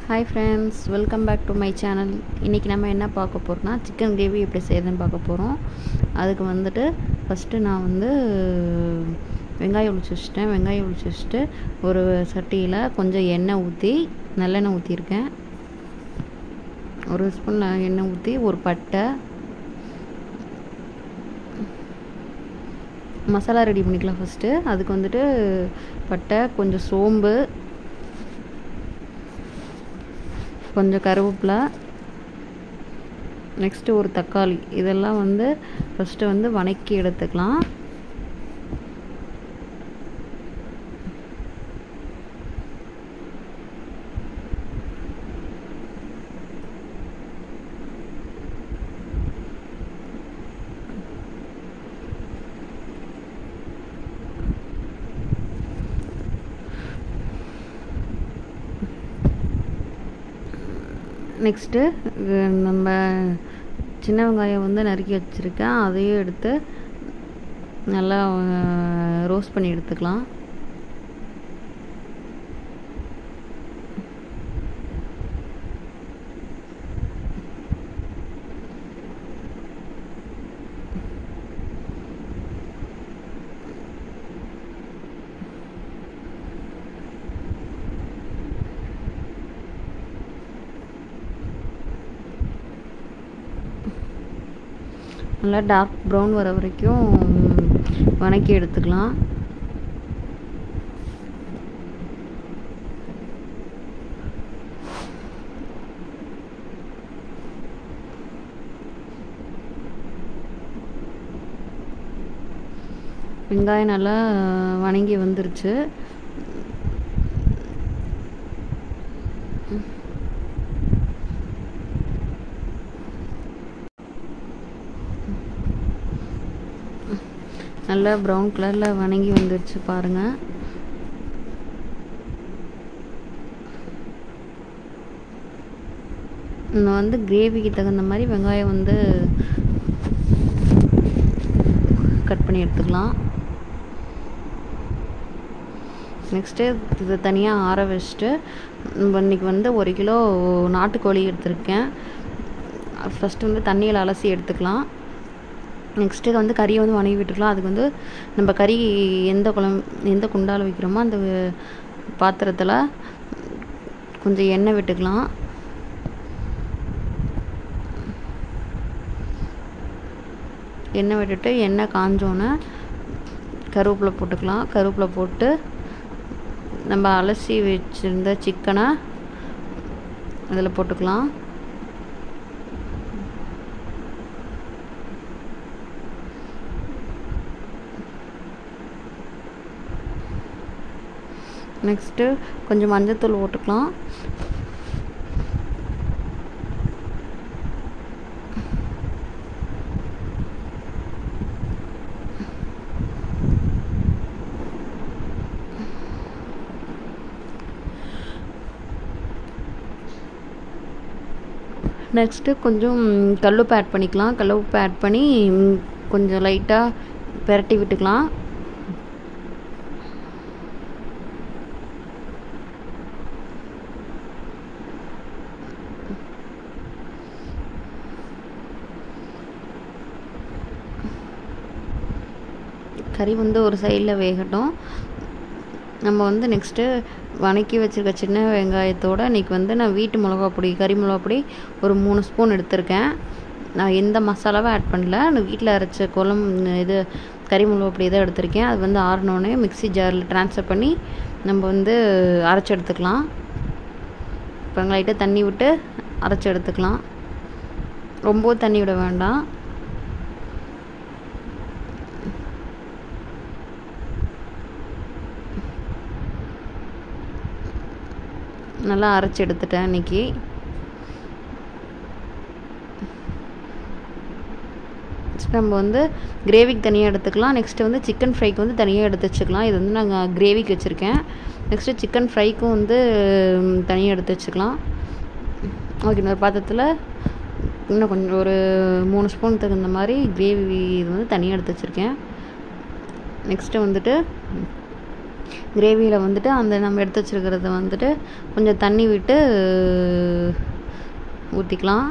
hi friends welcome back to my channel இன்றைக்கி நம்ம என்ன பார்க்க போகிறோம்னா சிக்கன் கிரேவி எப்படி செய்கிறதுன்னு பார்க்க போகிறோம் அதுக்கு வந்துட்டு ஃபஸ்ட்டு நான் வந்து வெங்காயம் உளிச்சு வச்சுட்டேன் வெங்காயம் உளிச்சு வச்சுட்டு ஒரு சட்டியில் கொஞ்சம் எண்ணெய் ஊற்றி நல்லெண்ணெய் ஊற்றிருக்கேன் ஒரு ஸ்பூன் எண்ணெய் ஊற்றி ஒரு பட்டை மசாலா ரெடி பண்ணிக்கலாம் ஃபஸ்ட்டு அதுக்கு வந்துட்டு பட்டை கொஞ்சம் சோம்பு கொஞ்சம் கருவேப்பிலை நெக்ஸ்ட்டு ஒரு தக்காளி இதெல்லாம் வந்து ஃபஸ்ட்டு வந்து வணக்கி எடுத்துக்கலாம் நெக்ஸ்ட்டு நம்ம சின்ன வெங்காயம் வந்து நறுக்கி வச்சுருக்கேன் அதையும் எடுத்து நல்லா ரோஸ்ட் பண்ணி எடுத்துக்கலாம் நல்லா டார்க் ப்ரௌன் வர வரைக்கும் வணக்கி எடுத்துக்கலாம் வெங்காயம் நல்லா வணங்கி வந்துருச்சு நல்லா ப்ரௌன் கலரில் வணங்கி வந்துடுச்சு பாருங்கள் இன்னும் வந்து கிரேவிக்கு தகுந்த மாதிரி வெங்காயம் வந்து கட் பண்ணி எடுத்துக்கலாம் நெக்ஸ்ட்டு இதை தனியாக ஆற வச்சுட்டு இன்றைக்கி வந்து ஒரு கிலோ நாட்டுக்கோழி எடுத்திருக்கேன் ஃபஸ்ட்டு வந்து தண்ணியில் அலசி எடுத்துக்கலாம் நெக்ஸ்ட்டு வந்து கறியை வந்து வணங்கி விட்டுக்கலாம் அதுக்கு வந்து நம்ம கறி எந்த குழம்பு எந்த குண்டால் வைக்கிறோமோ அந்த பாத்திரத்தில் கொஞ்சம் எண்ணெய் விட்டுக்கலாம் எண்ணெய் விட்டுட்டு எண்ணெய் காஞ்சோன்னே கருவேப்பிலை போட்டுக்கலாம் கருவேப்பிலை போட்டு நம்ம அலசி வச்சுருந்த சிக்கனை அதில் போட்டுக்கலாம் நெக்ஸ்ட்டு கொஞ்சம் மஞ்சத்தூள் போட்டுக்கலாம் நெக்ஸ்ட்டு கொஞ்சம் கல்லுப்பு ஆட் பண்ணிக்கலாம் கல்லுப்பு ஆட் பண்ணி கொஞ்சம் லைட்டாக பெரட்டி விட்டுக்கலாம் கறி வந்து ஒரு சைடில் வேகட்டும் நம்ம வந்து நெக்ஸ்ட்டு வணக்கி வச்சுருக்க சின்ன வெங்காயத்தோடு இன்றைக்கி வந்து நான் வீட்டு மிளகா பொடி கறி மிளகா பொடி ஒரு மூணு ஸ்பூன் எடுத்திருக்கேன் நான் எந்த மசாலாவும் ஆட் பண்ணல நான் வீட்டில் அரைச்ச குழம்பு இது கறி மிளகா பொடி தான் எடுத்திருக்கேன் அது வந்து ஆறினோடனே மிக்சி ஜாரில் ட்ரான்ஸ்ஃபர் பண்ணி நம்ம வந்து அரைச்சி எடுத்துக்கலாம் இப்போ லைட்டாக தண்ணி விட்டு அரைச்சி எடுத்துக்கலாம் ரொம்ப தண்ணி விட வேண்டாம் நல்லா அரைச்சி எடுத்துட்டேன் இன்றைக்கி நம்ம வந்து கிரேவிக்கு தனியாக எடுத்துக்கலாம் நெக்ஸ்ட்டு வந்து சிக்கன் ஃப்ரைக்கு வந்து தனியாக எடுத்து வச்சுக்கலாம் இது வந்து நாங்கள் கிரேவிக்கு வச்சுருக்கேன் நெக்ஸ்ட்டு சிக்கன் ஃப்ரைக்கும் வந்து தனியாக எடுத்து வச்சுக்கலாம் ஓகே இன்னொரு பாத்திரத்தில் இன்னும் கொஞ்சம் ஒரு மூணு ஸ்பூன் தகுந்த மாதிரி கிரேவி இது வந்து தனியாக எடுத்து வச்சுருக்கேன் நெக்ஸ்ட்டு வந்துட்டு கிரேவியில் வந்துட்டு அந்த நம்ம எடுத்து வச்சுருக்கிறத வந்துட்டு கொஞ்சம் தண்ணி விட்டு ஊற்றிக்கலாம்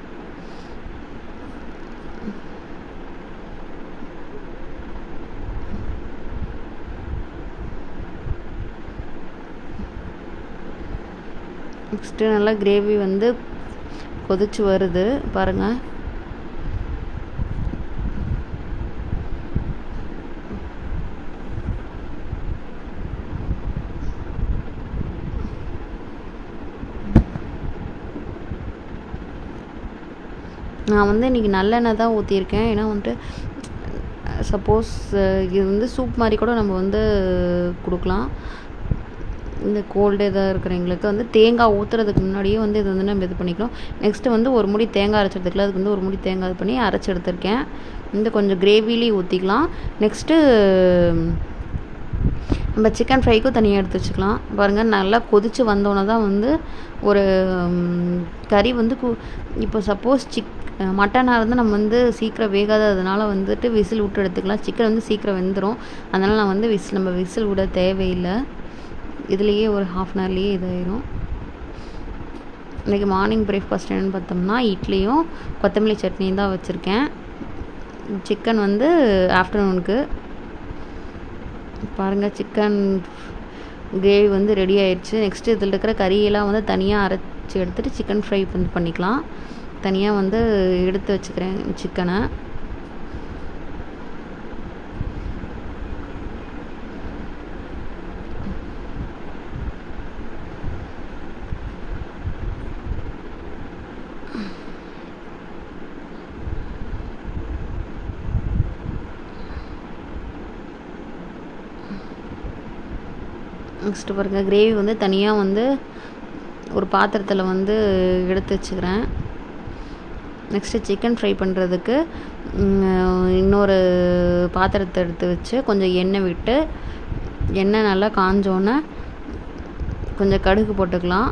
நெக்ஸ்ட்டு நல்லா கிரேவி வந்து கொதிச்சு வருது பாருங்கள் நான் வந்து இன்றைக்கி நல்லெண்ணெய் தான் ஊற்றியிருக்கேன் ஏன்னா வந்துட்டு சப்போஸ் இது வந்து சூப் மாதிரி கூட நம்ம வந்து கொடுக்கலாம் இந்த கோல்டு இதாக இருக்கிறவங்களுக்கு வந்து தேங்காய் ஊற்றுறதுக்கு முன்னாடியே வந்து இது வந்து நம்ம இது பண்ணிக்கலாம் நெக்ஸ்ட்டு வந்து ஒரு முடி தேங்காய் அரைச்சதுக்குள்ள அதுக்கு வந்து ஒரு முடி தேங்காய் இது பண்ணி அரைச்சி எடுத்திருக்கேன் இந்த கொஞ்சம் கிரேவிலேயும் ஊற்றிக்கலாம் நெக்ஸ்ட்டு நம்ம சிக்கன் ஃப்ரைக்கும் தனியாக எடுத்து வச்சுக்கலாம் பாருங்கள் நல்லா கொதித்து வந்தோன்னே தான் வந்து ஒரு கறி வந்து கு இப்போ சப்போஸ் சிக் மட்டனாக இருந்தால் நம்ம வந்து சீக்கிரம் வேகாததுனால வந்துட்டு விசில் விட்டு எடுத்துக்கலாம் சிக்கன் வந்து சீக்கிரம் வெந்துடும் அதனால் நான் வந்து விசில் நம்ம விசில் விட தேவையில்லை இதுலேயே ஒரு ஹாஃப் அன் ஹவர்லேயே இதாயிரும் இன்றைக்கி மார்னிங் பிரேக்ஃபாஸ்ட் என்னென்னு பார்த்தோம்னா இட்லியும் கொத்தமல்லி சட்னியும் தான் வச்சுருக்கேன் சிக்கன் வந்து ஆஃப்டர்நூனுக்கு பாருங்கள் சிக்கன் கிரேவி வந்து ரெடி ஆயிடுச்சு நெக்ஸ்ட்டு இதில் இருக்கிற கறியெல்லாம் வந்து தனியாக அரைச்சி எடுத்துகிட்டு சிக்கன் ஃப்ரை வந்து பண்ணிக்கலாம் தனியாக வந்து எடுத்து வச்சுக்கிறேன் சிக்கனை நெக்ஸ்ட்டு பாருங்கள் கிரேவி வந்து தனியாக வந்து ஒரு பாத்திரத்தில் வந்து எடுத்து வச்சுக்கிறேன் நெக்ஸ்ட்டு சிக்கன் ஃப்ரை பண்ணுறதுக்கு இன்னொரு பாத்திரத்தை எடுத்து வச்சு கொஞ்சம் எண்ணெய் விட்டு எண்ணெய் நல்லா காஞ்சோன்னே கொஞ்சம் கடுகு போட்டுக்கலாம்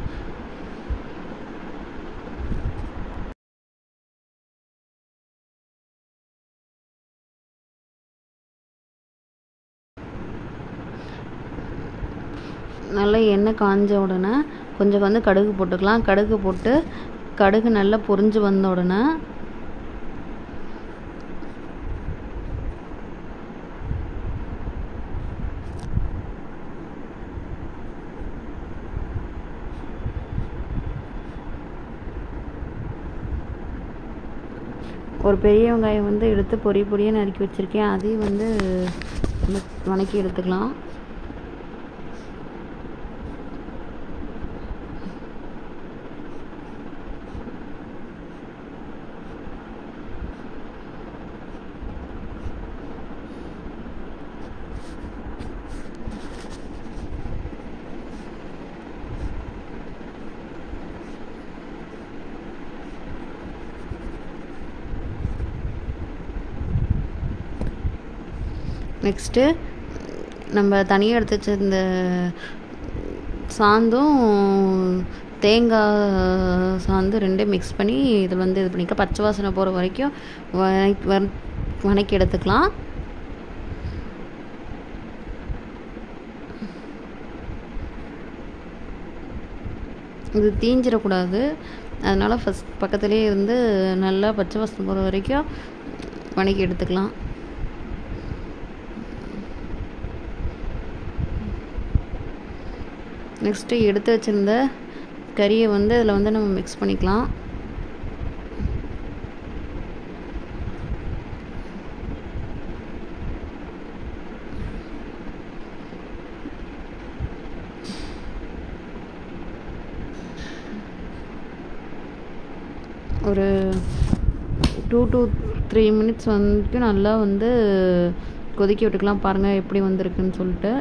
நல்லா எண்ணெய் காஞ்ச உடனே கொஞ்சம் வந்து கடுகு போட்டுக்கலாம் கடுகு போட்டு கடுகு நல்லா பொரிஞ்சு வந்த உடனே ஒரு பெரிய வெங்காயம் வந்து எடுத்து பொடி பொடியாக நறுக்கி வச்சுருக்கேன் அதையும் வந்து வணக்கி எடுத்துக்கலாம் நெக்ஸ்ட்டு நம்ம தனியாக எடுத்து வச்சிருந்த சாந்தும் தேங்காய் சாந்து ரெண்டும் மிக்ஸ் பண்ணி இதில் வந்து இது பண்ணிக்க பச்சை வாசனை போகிற வரைக்கும் வணக்கி வர வணக்கி எடுத்துக்கலாம் இது தீஞ்சிடக்கூடாது அதனால் ஃபஸ்ட் பக்கத்துலேயே இருந்து நல்லா பச்சை வாசனை போகிற வரைக்கும் வணக்கி எடுத்துக்கலாம் நெக்ஸ்ட்டு எடுத்து வச்சுருந்த கறியை வந்து அதில் வந்து நம்ம மிக்ஸ் பண்ணிக்கலாம் ஒரு டூ டு த்ரீ மினிட்ஸ் வந்துட்டு நல்லா வந்து கொதிக்க விட்டுக்கலாம் பாருங்கள் எப்படி வந்திருக்குன்னு சொல்லிட்டு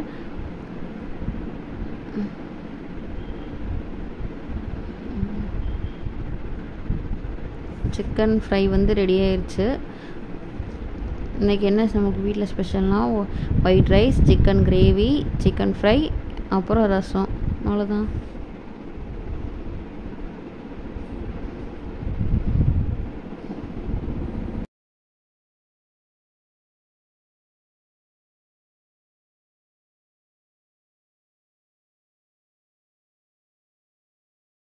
சிக்கன் ஃப்ரை வந்து ரெடி ஆயிடுச்சு இன்றைக்கி என்ன நமக்கு வீட்டில் ஸ்பெஷல்னால் white rice chicken gravy chicken fry அப்புறம் ரசம் அவ்வளோதான்